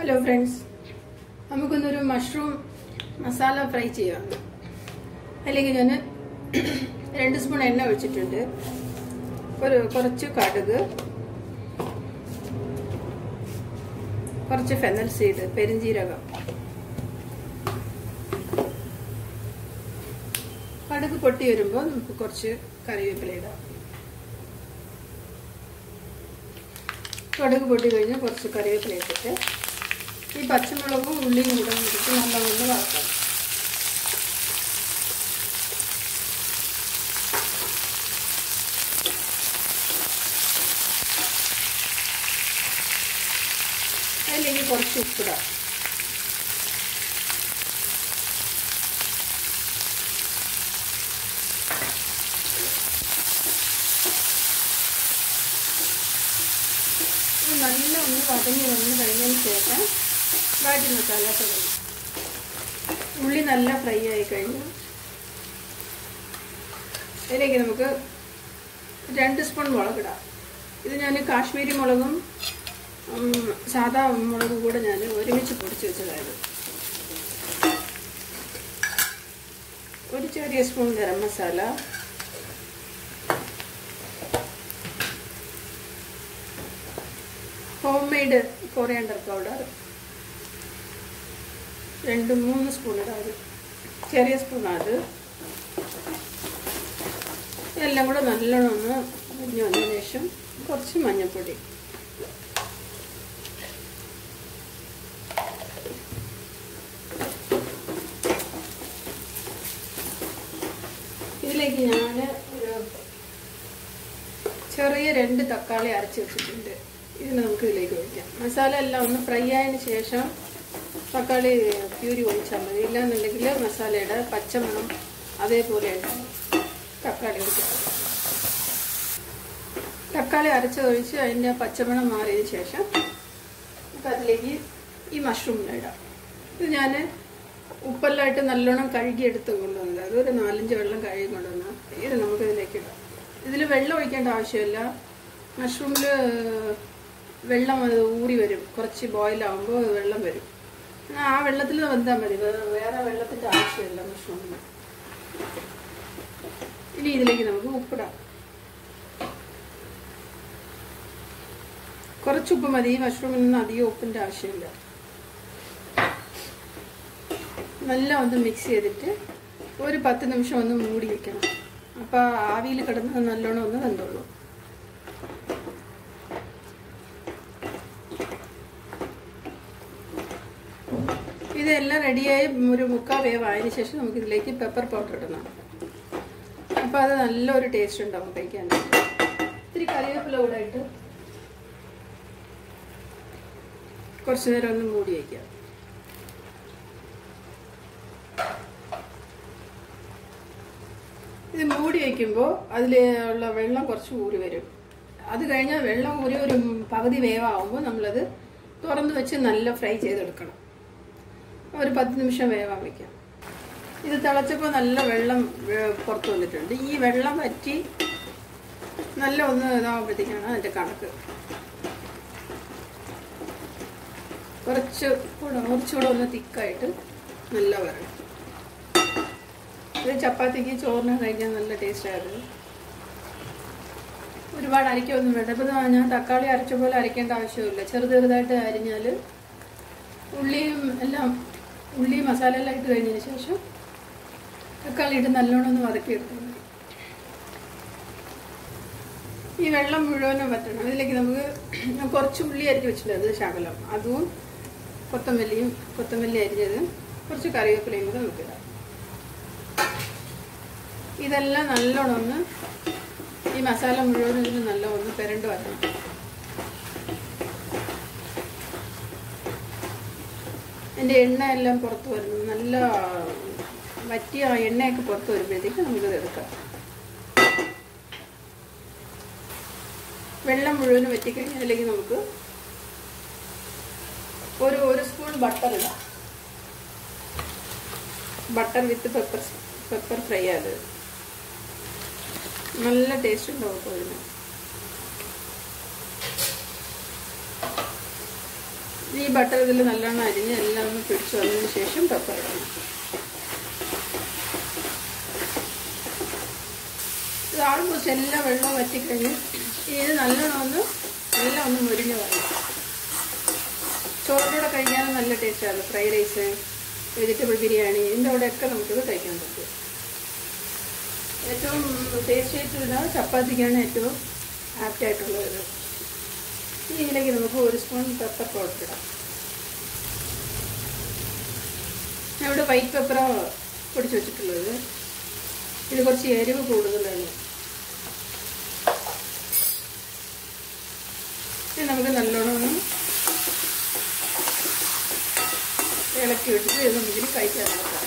hello friends നമുക്കൊന്നൊരു mushroom masala fry ചെയ്യാം അല്ലെങ്കിൽ ഞാൻ രണ്ട് സ്പൂൺ എണ്ണ ഒഴിച്ചിട്ടുണ്ട് ഒരു കുറച്ച് കടുക് കുറച്ച് ഫെനൽ സീഡ് പെരിഞ്ചീരകം കടുക് പൊട്ടി വരുമ്പോൾ നമുക്ക് കുറച്ച് കറിവേപ്പില ഇടാം കടുക് പൊട്ടി കഴിഞ്ഞ് കുറച്ച് കറിവേപ്പില ഇട്ടിട്ട് ഈ പച്ചമുളകും ഉള്ളിയും കൂടെ ഇട്ടിട്ട് നല്ലവണ്ണം വറക്കാം അതിലേക്ക് കുറച്ച് ഉപ്പിടാം ഇത് നല്ല ഒന്ന് വതങ്ങി വന്ന് കഴിഞ്ഞതിന് ശേഷം വാട്ടി മസാല തുടങ്ങി ഉള്ളി നല്ല ഫ്രൈ ആയി കഴിഞ്ഞു ഇതിലേക്ക് നമുക്ക് രണ്ട് സ്പൂൺ മുളകിടാം ഇത് ഞാൻ കാശ്മീരി മുളകും സാധാ മുളകും കൂടെ ഞാൻ ഒരുമിച്ച് പൊടിച്ച് വെച്ചതായത് ഒരു ചെറിയ spoon garam masala homemade coriander powder രണ്ട് മൂന്ന് സ്പൂൺ ഇടാത് ചെറിയ സ്പൂൺ അത് എല്ലാം കൂടെ നല്ലോണം ഒന്ന് മുരിഞ്ഞ് വന്നതിന് ശേഷം കുറച്ച് മഞ്ഞൾപ്പൊടി ഇതിലേക്ക് ഞാൻ ഒരു ചെറിയ രണ്ട് തക്കാളി അരച്ച് വെച്ചിട്ടുണ്ട് ഇത് നമുക്ക് ഇതിലേക്ക് ഒഴിക്കാം മസാല എല്ലാം ഒന്ന് ഫ്രൈ ആയതിനു ശേഷം തക്കാളി പ്യൂരി ഒഴിച്ചാൽ മതി ഇല്ലാന്നുണ്ടെങ്കിൽ മസാലയുടെ പച്ചമണം അതേപോലെ ഉണ്ടാവും തക്കാളി ഒഴിക്കാം തക്കാളി അരച്ച് ഒഴിച്ച് അതിൻ്റെ പച്ചമണം മാറിയതിന് ശേഷം നമുക്ക് അതിലേക്ക് ഈ മഷ്റൂമിലിടാം ഇത് ഞാൻ ഉപ്പെല്ലായിട്ട് നല്ലോണം കഴുകിയെടുത്ത് കൊണ്ടുവന്നത് അതൊരു നാലഞ്ച് വെള്ളം കഴുകി കൊണ്ടുവന്ന ഇത് നമുക്ക് ഇതിലേക്ക് ഇടാം ഇതിൽ വെള്ളം ഒഴിക്കേണ്ട ആവശ്യമില്ല മഷ്റൂമിൽ വെള്ളം അത് ഊറി വരും കുറച്ച് ബോയിലാവുമ്പോൾ വെള്ളം വരും ആ വെള്ളത്തിൽ വെന്താൽ മതി വേറെ വെള്ളത്തിൻ്റെ ആവശ്യമില്ല മഷ്റൂമിന് ഇനി ഇതിലേക്ക് നമുക്ക് ഉപ്പിടാം കുറച്ച് ഉപ്പ് മതി മഷ്റൂമിൽ നിന്ന് അധികം ഉപ്പിൻ്റെ ആവശ്യമില്ല നല്ല ഒന്ന് മിക്സ് ചെയ്തിട്ട് ഒരു പത്ത് നിമിഷം ഒന്ന് മൂടി വെക്കണം അപ്പോൾ ആവിയിൽ കിടന്ന് നല്ലോണം ഒന്ന് വെന്തോളൂ ഇതെല്ലാം റെഡിയായി ഒരു മുക്കാൽ വേവ് ആയതിനു ശേഷം നമുക്ക് ഇതിലേക്ക് പെപ്പർ പൗഡർ ഇടണം അപ്പോൾ അത് നല്ലൊരു ടേസ്റ്റ് ഉണ്ടാവും കഴിക്കാൻ ഇത്തിരി കറിവേപ്പില കൂടെ ഇട്ട് കുറച്ച് നേരം ഒന്ന് മൂടി വയ്ക്കാം ഇത് മൂടി വയ്ക്കുമ്പോൾ അതിൽ ഉള്ള വെള്ളം കുറച്ച് ഊറി വരും അത് കഴിഞ്ഞാൽ വെള്ളം ഊരി ഒരു പകുതി വേവാകുമ്പോൾ നമ്മളത് തുറന്ന് വെച്ച് നല്ല ഫ്രൈ ചെയ്തെടുക്കണം ഒരു പത്ത് നിമിഷം വേവാൻ വയ്ക്കാം ഇത് തിളച്ചപ്പോൾ നല്ല വെള്ളം പുറത്ത് വന്നിട്ടുണ്ട് ഈ വെള്ളം വറ്റി നല്ല ഒന്ന് ഇതാകുമ്പോഴത്തേക്കാണ് അതിൻ്റെ കണക്ക് കുറച്ച് കൂടെ കുറച്ചുകൂടെ ഒന്ന് തിക്കായിട്ട് നല്ല വരണം ഇത് ചപ്പാത്തിക്ക് ചോറിന് കഴിക്കാൻ നല്ല ടേസ്റ്റ് ആയിരുന്നു ഒരുപാട് അരയ്ക്കൊന്നും വേണ്ട ഇപ്പം ഞാൻ തക്കാളി അരച്ച പോലെ അരയ്ക്കേണ്ട ആവശ്യമില്ല ചെറു ചെറുതായിട്ട് അരിഞ്ഞാൽ ഉള്ളിയും എല്ലാം ഉള്ളി മസാല എല്ലാം ഇട്ട് കഴിഞ്ഞതിന് ശേഷം തക്കാളി ഇട്ട് നല്ലോണം ഒന്ന് വതക്കിയെടുത്തു ഈ വെള്ളം മുഴുവനും വറ്റണം ഇതിലേക്ക് നമുക്ക് കുറച്ച് ഉള്ളി അരിഞ്ഞ് വെച്ചിട്ടുണ്ട് ശകലം അതും കൊത്തമല്ലിയും കൊത്തമല്ലി അരിഞ്ഞത് കുറച്ച് കറിവേപ്പിലയും കൂടെ നമുക്കിടാം ഇതെല്ലാം നല്ലോണം ഒന്ന് ഈ മസാല മുഴുവൻ ഇതിന് നല്ല ഒന്ന് പെരണ്ട് വരണം എൻ്റെ എണ്ണ എല്ലാം പുറത്ത് വരുന്നു നല്ല വറ്റിയ എണ്ണയൊക്കെ പുറത്ത് വരുമ്പോഴത്തേക്ക് നമുക്കിത് എടുക്കാം വെള്ളം മുഴുവനും വറ്റിക്കഴിഞ്ഞാൽ അതിലേക്ക് നമുക്ക് ഒരു ഒരു സ്പൂൺ ബട്ടർ ഇടാം butter with pepper pepper fry അത് നല്ല ടേസ്റ്റ് ഉണ്ടാവും അപ്പോൾ ഇതിന് ഈ ബട്ടർ ഇതിൽ നല്ലോണം അരിഞ്ഞ് എല്ലാം ഒന്ന് പിടിച്ചു വന്നതിന് ശേഷം പെപ്പർ ഇടണം ഇത് ആൾമോസ്റ്റ് എല്ലാ വെള്ളവും വറ്റിക്കഴിഞ്ഞ് ഇത് നല്ലോണം ഒന്ന് എല്ലാം ഒന്ന് മുരിഞ്ഞ് വരണം ചോറിൻ്റെ കൂടെ കഴിക്കാൻ നല്ല ടേസ്റ്റാണ് ഫ്രൈഡ് റൈസ് വെജിറ്റബിൾ ബിരിയാണി ഇതിൻ്റെ കൂടെയൊക്കെ നമുക്കിത് കഴിക്കാൻ പറ്റും ഏറ്റവും ടേസ്റ്റ് ആയിട്ടുള്ള ചപ്പാത്തിക്കാണ് ഏറ്റവും ആപ്റ്റ് ആയിട്ടുള്ളത് ഇനി ഇതിലേക്ക് നമുക്ക് ഒരു സ്പൂൺ പെപ്പർ പൗഡർ ഇടാം ഞാൻ ഇവിടെ വൈറ്റ് പെപ്പറാണ് പൊടിച്ച് വെച്ചിട്ടുള്ളത് ഇത് കുറച്ച് എരിവ് കൂടുതലാണ് ഇനി നമുക്ക് നല്ലോണം ഒന്ന് ഇളക്കി വെച്ചിട്ട് ഇത് നമുക്കിനി കഴിക്കാൻ നോക്കാം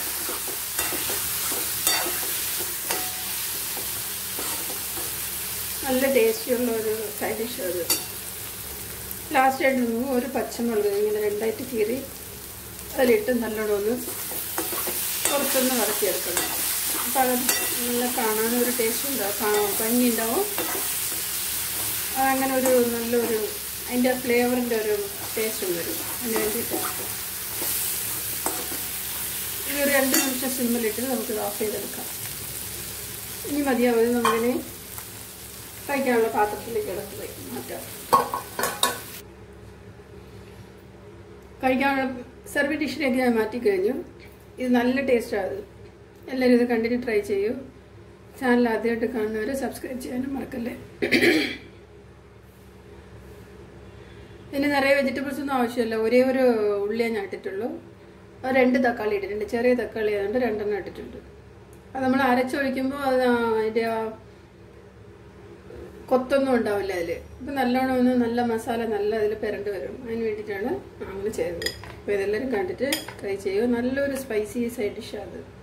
നല്ല ടേസ്റ്റിയുള്ള ഒരു സൈഡ് ഡിഷ് അത് ലാസ്റ്റായിട്ട് നമുക്ക് ഒരു പച്ചമുളക് ഇങ്ങനെ രണ്ടായിട്ട് കീറി അതിലിട്ട് നല്ലോണം ഒന്ന് കുറച്ചൊന്ന് വറക്കിയെടുക്കണം അപ്പം അത് നല്ല കാണാനൊരു ടേസ്റ്റ് ഉണ്ടാവും ഭംഗി ഉണ്ടാവും അങ്ങനെ ഒരു നല്ലൊരു അതിൻ്റെ ഫ്ലേവറിൻ്റെ ഒരു ടേസ്റ്റും വരും അതിന് വേണ്ടിയിട്ട് ഇത് ഒരു രണ്ട് നിമിഷം സിമ്മിലിട്ട് നമുക്ക് ഓഫ് ചെയ്തെടുക്കാം ഇനി മതിയാവും നമുക്കിനി കഴിക്കാനുള്ള പാത്രത്തിലേക്ക് ഇടത്ത് മാറ്റാം കഴിക്കാനുള്ള സെർവ് ഡിഷിലേക്ക് ഞാൻ മാറ്റി കഴിഞ്ഞു ഇത് നല്ല ടേസ്റ്റാണ് എല്ലാവരും ഇത് കണ്ടിട്ട് ട്രൈ ചെയ്യൂ ചാനൽ ആദ്യമായിട്ട് കാണുന്നവരെ സബ്സ്ക്രൈബ് ചെയ്യാനും മറക്കല്ലേ ഇനി നിറയെ വെജിറ്റബിൾസ് ഒന്നും ആവശ്യമില്ല ഒരേ ഒരു ഉള്ളിയേ ഞാൻ ഇട്ടിട്ടുള്ളൂ അത് രണ്ട് തക്കാളി ഇട്ടിട്ടുണ്ട് ചെറിയ തക്കാളി ആയതുകൊണ്ട് രണ്ടെണ്ണം ഇട്ടിട്ടുണ്ട് അത് നമ്മൾ അരച്ചൊഴിക്കുമ്പോൾ അത് ആ അതിൻ്റെ ആ കൊത്തൊന്നും ഉണ്ടാവില്ല അതിൽ ഇപ്പം നല്ലോണം ഒന്ന് നല്ല മസാല നല്ല അതിൽ പെരണ്ട് വരും അതിന് വേണ്ടിയിട്ടാണ് അങ്ങനെ ചെയ്തത് അപ്പോൾ ഇതെല്ലാവരും കണ്ടിട്ട് ട്രൈ ചെയ്യുക നല്ലൊരു സ്പൈസി സൈഡ് ഡിഷാണ് അത്